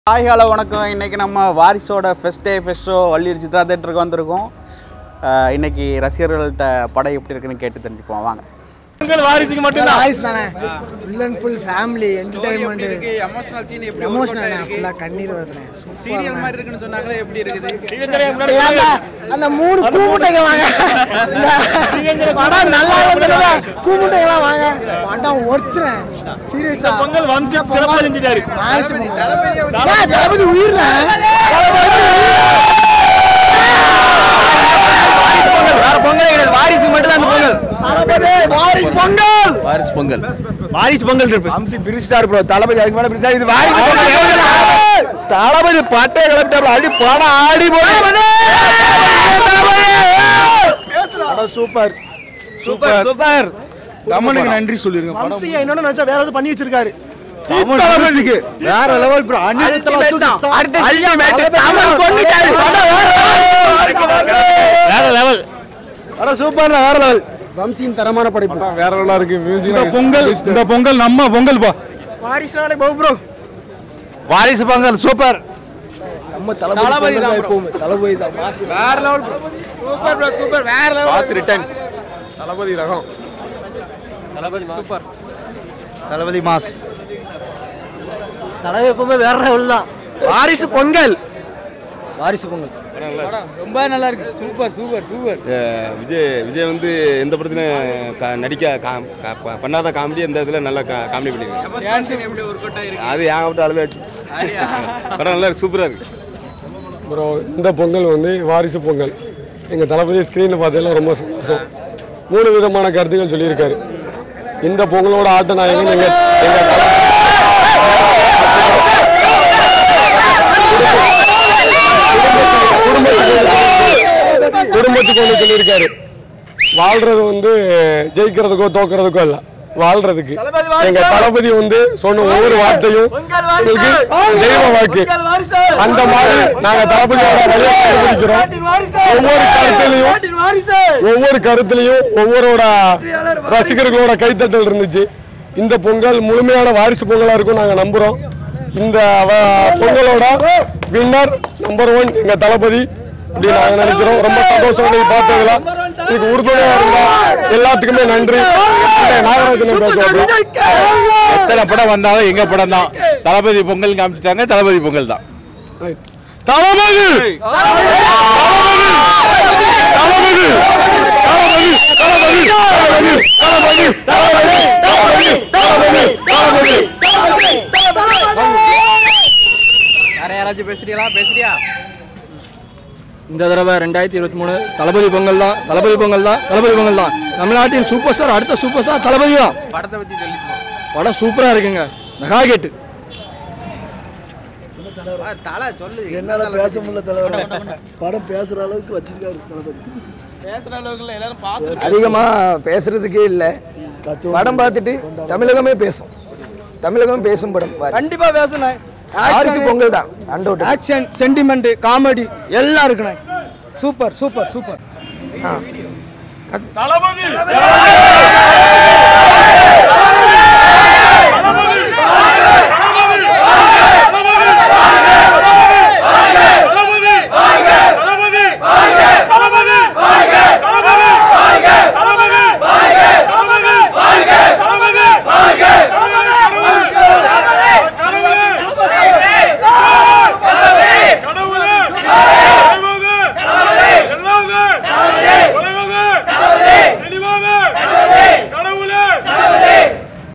Hi hello வணக்கம் இன்னைக்கு நம்ம வாரிசோட fest day fest show Valliyur Chitra தேட்டருக்கு வந்திருக்கோம் அஹ் இன்னைக்கு ரசிகர்கள்ட்ட படம் எப்படி இருக்குன்னு கேட்டு தெரிஞ்சுப்போம் வாங்க உங்கள் வாரிசுக்கு மட்டும்தான் வாய்ஸ் தானே full and full family entertainment emotional scene எப்படி எமோஷனல் ஃபுல்லாக கண்ணீர் வருதுண்ணே சீரியல் மாதிரி இருக்குன்னு சொன்னாங்களே எப்படி இருக்குது அந்த அந்த மூணு கூமுட்டைங்க வாங்க இந்த படம் நல்லா வந்துடுவா கூமுட்டைங்களாம் வாங்க படம் ஒருத்துறேன் சீரியஸா பொங்கல் வம்சி சிறப்பா செஞ்சுட்டாரு வாரிசு பொங்கல். ஏன் தளபதி உயிர்ல வேற பொங்கல் கிடையாது வாரிசு மட்டும் தான் பொங்கல் வாரிசு பொங்கல் வாரிசு பொங்கல் வாரிசு பொங்கல் இருக்கு அம்சி பிரிஸ்டார் ப்ரோ தளபதி அதுக்கு மேல பிரிச்சா இது வாரிசு பொங்கல் தளபதி பட்டை கிளப்பிட்டாப்ல அடி படம் ஆடி போய் சூப்பர் சூப்பர் சூப்பர் தமனுக்கு நன்றி சொல்லிருங்க வம்சி என்னன்னு நினைச்சா வேற ஏதாவது பண்ணி வச்சிருக்காரு தளபதிக்கு வேற லெவல் ப்ரோ வேற லெவல் அட சூப்பர் வேற லெவல் வம்சியின் தரமான படைப்பு வேற லெவலா இருக்கு மியூசிக் இந்த பொங்கல் இந்த பொங்கல் நம்ம பொங்கல் பா வாரிசுனாலே பவு ப்ரோ வாரிசு பொங்கல் சூப்பர் நம்ம தளபதி தான் எப்பவுமே தளபதி தான் வேற லெவல் சூப்பர் ப்ரோ சூப்பர் வேற லெவல் வாஸ் ரிட்டர்ன்ஸ் தளபதி ரகம் தளபதி மாஸ் தலைவர் எப்பவுமே வேற லெவல் தான் வாரிசு பொங்கல் வாரிசு பொங்கல் ரொம்ப நல்லா இருக்கு சூப்பர் சூப்பர் சூப்பர் அஹ் விஜய் விஜய் வந்து எந்த படத்துலையும் க- நடிக்க கா- க- ப- பண்ணாத காமெடி இந்த இதில் நல்லா காமெடி பண்ணிருக்காங்க எமோஷனல் சீன் எப்படி ஒர்க் அவுட் ஆயிருக்கு அது ஏன் விட்டு அளவே படம் நல்லா இருக்கு சூப்பராக இருக்கு ப்ரோ இந்த பொங்கல் வந்து வாரிசு பொங்கல் எங்க தளபதி ஸ்க்ரீனில் பார்த்ததுல ரொம்ப சந்தோஷம் மூணு விதமான கருத்துக்கள் சொல்லியிருக்காரு இந்த பொங்கலோட ஆட்ட நாயகன் எங்க எங்க தல- குடும்பத்துக்கு ஒன்று சொல்லியிருக்காரு வாழ்றது வந்து ஜெயிக்கிறதுக்கோ தோக்கிறதுக்கோ இல்ல வாழ்றதுக்கு எங்க தளபதி வந்து சொன்ன ஒவ்வொரு வார்த்தையும் உங்களுக்கு தெய்வ வாக்கு அந்த மாதிரி நாங்க தளபதியோட வழியை கடைபிடிக்கிறோம் ஒவ்வொரு கருத்துலையும் ஒவ்வொரு கருத்துலையும் ஒவ்வொருவரோட ரசிகர்களோட கைத்தட்டல் இருந்துச்சு இந்த பொங்கல் முழுமையான வாரிசு பொங்கலா இருக்கும் நாங்க நம்புறோம் இந்த வ- பொங்கலோட வின்னர் நம்பர் ஒன் எங்க தளபதி அப்படி நாங்க நினைக்கிறோம் ரொம்ப சந்தோஷம் இன்னைக்கு பார்த்ததுல இதுக்கு உறுதுணையா இருந்தா எல்லாத்துக்குமே நன்றி நாகராஜன் பேசுவாங்க எத்தனை படம் வந்தாலும் எங்க படம் தான் தளபதி பொங்கல் காமிச்சிட்டாங்க தளபதி பொங்கல் தான் தளபதி தளபதி தளபதி தளபதி தளபதி தளபதி தளபதி தளபதி தளபதி வேற யாராச்சும் பேசுறீங்களா பேசுறியா இந்த தடவை ரெண்டாயிரத்தி இருபத்தி மூணு தளபதி பொங்கல் தான் தளபதி பொங்கல் தான் தளபதி பொங்கல் தான் தமிழ்நாட்டின் சூப்பர் ஸ்டார் அடுத்த சூப்பர் ஸ்டார் தளபதி தான் படத்தை பத்தி சொல்லிப்போம் படம் சூப்பரா இருக்குங்க மெகா கேட்டு தலை சொல்லு என்னால பேச முடியல தலைவர் படம் பேசுற அளவுக்கு வச்சிருக்காரு தளபதி பேசுற அளவுக்கு எல்லாரும் பார்த்து அதிகமா பேசுறதுக்கே இல்ல படம் பார்த்துட்டு தமிழகமே பேசும் தமிழகம் பேசும் படம் வாரிசு. கண்டிப்பா பேசணும் வாரிசு பொங்கல் தான் அண்டோட்டு ஆக்ஷன் சென்டிமெண்ட் காமெடி எல்லாம் இருக்குண்ணே சூப்பர் சூப்பர் சூப்பர் தளபதி